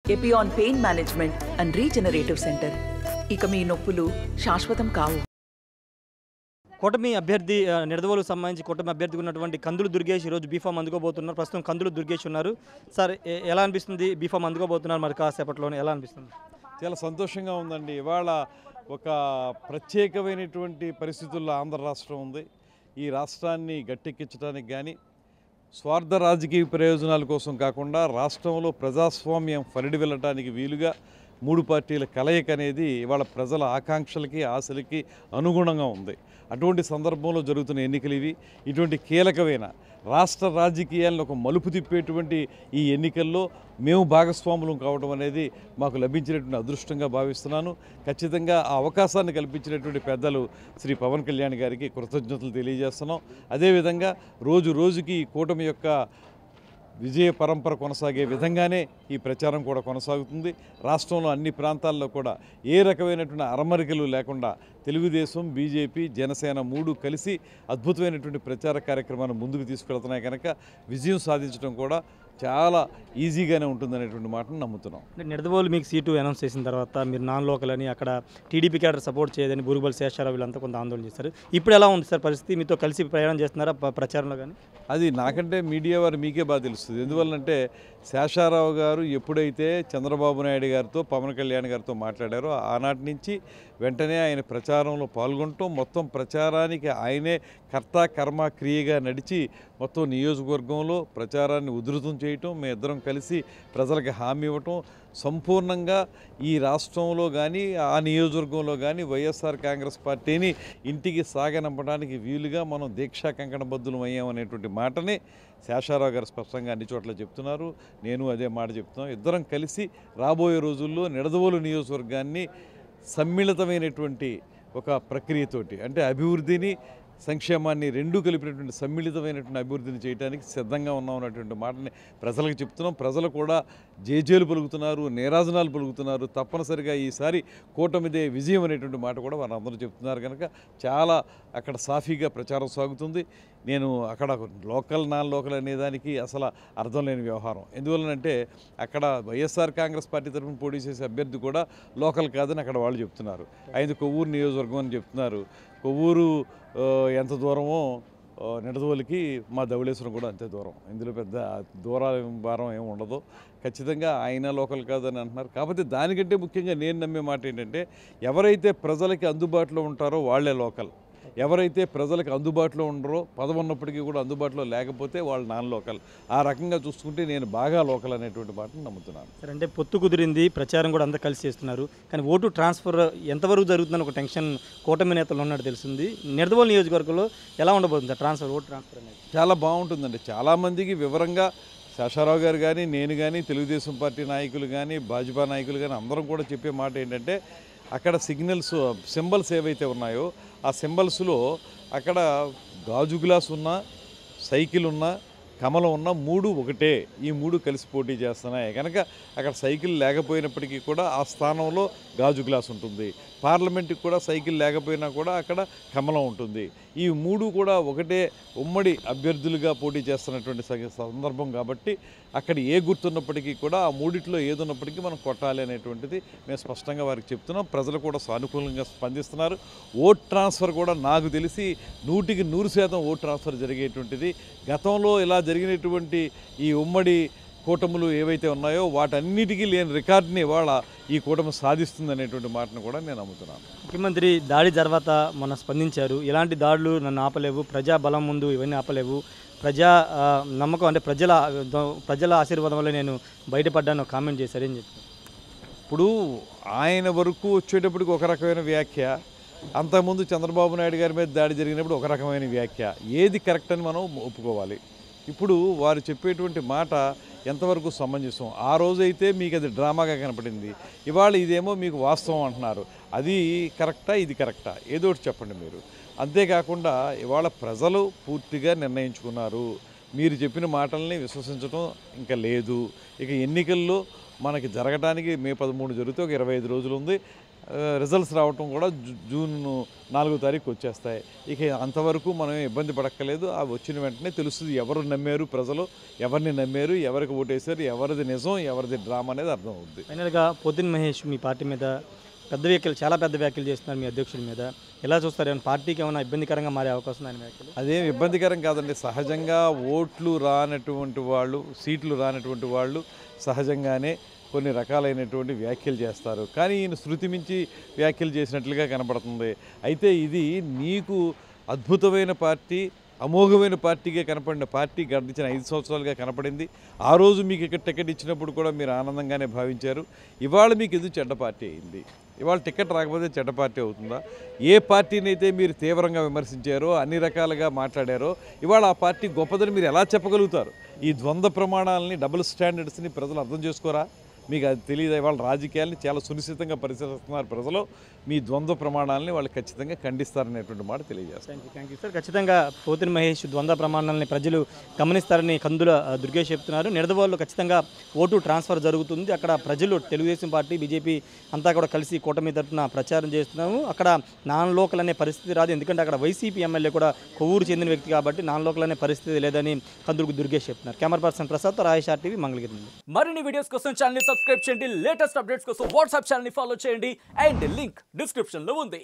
Epione pain management and regenerative centre ఇక మీ నొప్పులు శాశ్వతం కావు కూటమి అభ్యర్థి ఆ, నిడదవోలుకు సంబంధించి కూటమి అభ్యర్థిగా ఉన్నటువంటి కందులు దుర్గేష్ ఈరోజు బీఫామ్ అందుకోబోతున్నారు ప్రస్తుతం కందులు దుర్గేష్ ఉన్నారు సార్ ఎ- ఎలా అనిపిస్తుంది బీఫామ్ అందుకోబోతున్నారు మరి కాసేపట్లోనే ఎలా అనిపిస్తుంది చాలా సంతోషంగా ఉందండి ఇవాళ ఒక ప్రత్యేకమైనటువంటి పరిస్థితుల్లో ఆంధ్ర రాష్ట్రం ఉంది ఈ రాష్ట్రాన్ని గట్టెక్కించడానికి కానీ స్వార్థ రాజకీయ ప్రయోజనాల కోసం కాకుండా రాష్ట్రంలో ప్రజాస్వామ్యం ఫలిడి వెళ్ళటానికి వీలుగా మూడు పార్టీల కలయిక అనేది ఇవాళ ప్రజల ఆకాంక్షలకి ఆశలకి అనుగుణంగా ఉంది అటువంటి సందర్భంలో జరుగుతున్న ఎన్నికలు ఇవి ఇటువంటి కీలకమైన రాష్ట్ర రాజకీయాలను ఒక మలుపు తిప్పేటువంటి ఈ ఎన్నికల్లో మేము భాగస్వాములం కావడం అనేది మాకు లభించినటువంటి అదృష్టంగా భావిస్తున్నాను ఖచ్చితంగా ఆ అవకాశాన్ని కల్పించినటువంటి పెద్దలు శ్రీ పవన్ కళ్యాణ్ గారికి కృతజ్ఞతలు తెలియజేస్తున్నాం అదేవిధంగా రోజు రోజుకి ఈ కూటమి యొక్క విజయ పరంపర కొనసాగే విధంగానే ఈ ప్రచారం కూడా కొనసాగుతుంది రాష్ట్రంలో అన్ని ప్రాంతాల్లో కూడా ఏ రకమైనటువంటి అరమరికలు లేకుండా తెలుగుదేశం బీజేపీ జనసేన మూడు కలిసి అద్భుతమైనటువంటి ప్రచార కార్యక్రమాన్ని ముందుకు తీసుకెళ్తున్నాయి కనుక విజయం సాధించడం కూడా చాలా ఈజీగానే ఉంటుందనేటువంటి మాటను నమ్ముతున్నాం అంటే నిడదవోలు మీకు సీటు అనౌన్స్ చేసిన తర్వాత మీరు నాన్ లోకల్ అని అక్కడ టీడీపీ క్యాడర్ సపోర్ట్ చేయదని బూరుగుబల్ శేషారావు వీళ్ళంతా కొంత ఆందోళన చేస్తారు ఇప్పుడు ఎలా ఉంది సార్ పరిస్థితి మీతో కలిసి ప్రయాణం చేస్తున్నారా ప- ప్రచారంలో కానీ అది నాకంటే మీడియా వారు మీకే బాగా తెలుస్తుంది ఎందువల్లంటే శేషారావు గారు ఎప్పుడైతే చంద్రబాబు నాయుడు గారితో పవన్ కళ్యాణ్ గారితో మాట్లాడారో ఆనాటి నుంచి వెంటనే ఆయన ప్రచారంలో పాల్గొనటం మొత్తం ప్రచారానికి ఆయనే కర్త కర్మ క్రియగా నడిచి మొత్తం నియోజకవర్గంలో ప్రచారాన్ని ఉధృతం చేయటం మీ ఇద్దరం కలిసి ప్రజలకు హామీ ఇవ్వటం సంపూర్ణంగా ఈ రాష్ట్రంలో కానీ ఆ నియోజకవర్గంలో కానీ వైఎస్ఆర్ కాంగ్రెస్ పార్టీని ఇంటికి సాగనంపడానికి వీలుగా మనం దీక్షా కంకణబద్దులం అయ్యామనేటువంటి మాటని శేషారావు గారు స్పష్టంగా అన్ని చోట్ల చెప్తున్నారు నేను అదే మాట చెప్తున్నాను ఇద్దరం కలిసి రాబోయే రోజుల్లో నిడదవోలు నియోజకవర్గాన్ని సమ్మిళితమైనటువంటి ఒక ప్రక్రియతోటి అంటే అభివృద్ధిని సంక్షేమాన్ని రెండూ కలిపినటువంటి సమ్మిళితమైనటువంటి అభివృద్ధిని చేయడానికి సిద్ధంగా ఉన్నాం అన్నటువంటి మాటని ప్రజలకు చెప్తున్నాం ప్రజలు కూడా జేజేలు పలుకుతున్నారు నేరాజనాలు పలుకుతున్నారు తప్పనిసరిగా ఈసారి కూటమిదే విజయం అనేటువంటి మాట కూడా వారందరూ చెప్తున్నారు కనుక చాలా అక్కడ సాఫీగా ప్రచారం సాగుతుంది నేను అక్కడ లోకల్ నాన్ లోకల్ అనేదానికి అసలు అర్థం లేని వ్యవహారం ఎందువలనంటే అక్కడ వైఎస్ఆర్ కాంగ్రెస్ పార్టీ తరఫున పోటీ చేసే అభ్యర్థి కూడా లోకల్ కాదని అక్కడ వాళ్ళు చెప్తున్నారు ఆయన కొవ్వూరు నియోజకవర్గం అని చెప్తున్నారు కొవ్వూరు ఆ, ఎంత దూరమో ఆ, నిడదవోలికి మా ధవళేశ్వరం కూడా అంతే దూరం ఇందులో పెద్ద దూరాల భారం ఏమి ఉండదు ఖచ్చితంగా ఆయన లోకల్ కాదని అంటున్నారు కాకపోతే దానికంటే ముఖ్యంగా నేను నమ్మే మాట ఏంటంటే ఎవరైతే ప్రజలకి అందుబాటులో ఉంటారో వాళ్ళే లోకల్ ఎవరైతే ప్రజలకు అందుబాటులో ఉండరో పదవి ఉన్నప్పటికీ కూడా అందుబాటులో లేకపోతే వాళ్ళు నాన్ లోకల్ ఆ రకంగా చూసుకుంటే నేను బాగా లోకల్ అనేటువంటి మాటను నమ్ముతున్నాను సార్ అంటే పొత్తు కుదిరింది ప్రచారం కూడా అంతా కలిసి చేస్తున్నారు కానీ ఓటు ట్రాన్స్ఫర్ ఎంతవరకు జరుగుతుందని ఒక టెన్షన్ కూటమి నేతలు ఉన్నట్టు తెలిసింది నిడదవోలు నియోజకవర్గంలో ఎలా ఉండబోతుంది సార్ ట్రాన్స్ఫర్ ఓటు ట్రాన్స్ఫర్ అనేది చాలా బాగుంటుందండి చాలామందికి వివరంగా శేషారావు గారు కానీ నేను కానీ తెలుగుదేశం పార్టీ నాయకులు కానీ భాజపా నాయకులు కానీ అందరం కూడా చెప్పే మాట ఏంటంటే అక్కడ సిగ్నల్స్ సింబల్స్ ఏవైతే ఉన్నాయో ఆ సింబల్స్లో అక్కడ గాజు గ్లాస్ ఉన్నా సైకిల్ ఉన్నా కమలం ఉన్న మూడు ఒకటే ఈ మూడు కలిసి పోటీ చేస్తున్నాయి కనుక అక్కడ సైకిల్ లేకపోయినప్పటికీ కూడా ఆ స్థానంలో గాజు గ్లాస్ ఉంటుంది పార్లమెంట్కి కూడా సైకిల్ లేకపోయినా కూడా అక్కడ కమలం ఉంటుంది ఈ మూడు కూడా ఒకటే ఉమ్మడి అభ్యర్థులుగా పోటీ చేస్తున్నటువంటి స- సందర్భం కాబట్టి అక్కడ ఏ గుర్తున్నప్పటికీ కూడా ఆ మూడిట్లో ఏదున్నప్పటికీ మనం కొట్టాలి అనేటువంటిది మేము స్పష్టంగా వారికి చెప్తున్నాం ప్రజలు కూడా సానుకూలంగా స్పందిస్తున్నారు ఓట్ ట్రాన్స్ఫర్ కూడా నాకు తెలిసి నూటికి నూరు శాతం ఓట్ ట్రాన్స్ఫర్ జరిగేటువంటిది గతంలో ఇలా జరిగినటువంటి ఈ ఉమ్మడి కూటములు ఏవైతే ఉన్నాయో వాటన్నిటికీ లేని రికార్డుని ఇవాళ ఈ కూటమి సాధిస్తుంది అనేటువంటి మాటను కూడా నేను నమ్ముతున్నాను ముఖ్యమంత్రి దాడి తర్వాత మొన్న స్పందించారు ఇలాంటి దాడులు నన్ను ఆపలేవు ప్రజా బలం ముందు ఇవన్నీ ఆపలేవు ప్రజా ఆ, నమ్మకం అంటే ప్రజల ద- ప్రజల ఆశీర్వాదం వల్ల నేను బయటపడ్డాను కామెంట్ చేశారు ఏం చెప్తారు ఇప్పుడు ఆయన వరకు వచ్చేటప్పటికి ఒక రకమైన వ్యాఖ్య అంతకుముందు చంద్రబాబు నాయుడు గారి మీద దాడి జరిగినప్పుడు ఒక రకమైన వ్యాఖ్య ఏది కరెక్ట్ అని మనం ఒప్పుకోవాలి ఇప్పుడు వారు చెప్పేటువంటి మాట ఎంతవరకు సమంజసం ఆ రోజైతే మీకు అది డ్రామాగా కనపడింది ఇవాళ ఇదేమో మీకు వాస్తవం అంటున్నారు అది కరెక్టా ఇది కరెక్టా ఏదో ఒకటి చెప్పండి మీరు అంతేకాకుండా ఇవాళ ప్రజలు పూర్తిగా నిర్ణయించుకున్నారు మీరు చెప్పిన మాటల్ని విశ్వసించడం ఇంకా లేదు ఇక ఎన్నికల్లో మనకి జరగడానికి మే పదమూడు జరిగితే ఒక ఇరవై ఐదు రోజులు ఉంది రిజల్ట్స్ రావటం కూడా జూ- జూన్ నాలుగో తారీఖు వచ్చేస్తాయి ఇక అంతవరకు మనం ఏం ఇబ్బంది పడక్కలేదు ఆ వచ్చిన వెంటనే తెలుస్తుంది ఎవరు నమ్మారు ప్రజలు ఎవరిని నమ్మారు ఎవరికి ఓటేశారు ఎవరిది నిజం ఎవరిది డ్రామా అనేది అర్థం అవుద్ది ఫైనల్గా పొద్దున్న మహేష్ మీ పార్టీ మీద పెద్ద వ్యాఖ్యలు చాలా పెద్ద వ్యాఖ్యలు చేస్తున్నారు మీ అధ్యక్షుడి మీద ఎలా చూస్తారు ఏమైనా పార్టీకి ఏమైనా ఇబ్బందికరంగా మారే అవకాశం ఆయన వ్యాఖ్యలు అదేం ఇబ్బందికరం కాదండి సహజంగా ఓట్లు రానటువంటి వాళ్ళు సీట్లు రానటువంటి వాళ్ళు సహజంగానే కొన్ని రకాలైనటువంటి వ్యాఖ్యలు చేస్తారు కానీ ఈయన శృతి మించి వ్యాఖ్యలు చేసినట్లుగా కనపడుతుంది అయితే ఇది నీకు అద్భుతమైన పార్టీ అమోఘమైన పార్టీగా కనపడిన పార్టీ గడిచిన ఐదు సంవత్సరాలుగా కనపడింది ఆ రోజు మీకు ఇక్కడ టికెట్ ఇచ్చినప్పుడు కూడా మీరు ఆనందంగానే భావించారు ఇవాళ మీకు ఇది చెడ్డ పార్టీ అయింది ఇవాళ టికెట్ రాకపోతే చెడ్డ పార్టీ అవుతుందా ఏ పార్టీని అయితే మీరు తీవ్రంగా విమర్శించారో అన్ని రకాలుగా మాట్లాడారో ఇవాళ ఆ పార్టీ గొప్పదని మీరు ఎలా చెప్పగలుగుతారు ఈ ద్వంద్వ ప్రమాణాలని డబుల్ స్టాండర్డ్స్ని ప్రజలు అర్థం చేసుకోరా మీకు అది తెలియదు ఇవాళ రాజకీయాల్ని చాలా సునిశ్చితంగా పరిశీలిస్తున్నారు ప్రజలు మీ ద్వంద్వ ప్రమాణాలని వాళ్ళు ఖచ్చితంగా ఖండిస్తారనేటువంటి మాట తెలియజేస్తారు thank you thank you sir ఖచ్చితంగా పోతిన మహేష్ ద్వంద్వ ప్రమాణాలని ప్రజలు గమనిస్తారని కందుల ఆ, దుర్గేష్ చెప్తున్నారు నిడదవోళ్ళు ఖచ్చితంగా ఓటు ట్రాన్స్ఫర్ జరుగుతుంది అక్కడ ప్రజలు తెలుగుదేశం పార్టీ బీజేపీ అంతా కూడా కలిసి కూటమి తరఫున ప్రచారం చేస్తున్నాము అక్కడ నాన్ లోకల్ అనే పరిస్థితి రాదు ఎందుకంటే అక్కడ వైసీపీ ఎమ్మెల్యే కూడా కొవ్వూరు చెందిన వ్యక్తి కాబట్టి నాన్ లోకల్ అనే పరిస్థితి లేదని కందులు దుర్గేష్ చెప్తున్నారు కెమెరా పర్సన్ ప్రసాద్ రాయేష్ ఆర్టీవీ మంగళగిరి నుండి మరిన్ని వీడియోస్ కోసం ఛానల్ సబ్స్క్రైబ్ చేయండి లేటెస్ట్ అప్డేట్స్ కోసం వాట్సాప్ ఛానల్ ఫాలో చేయండి అండ్ లింక్ డిస్క్రిప్షన్ లో ఉంది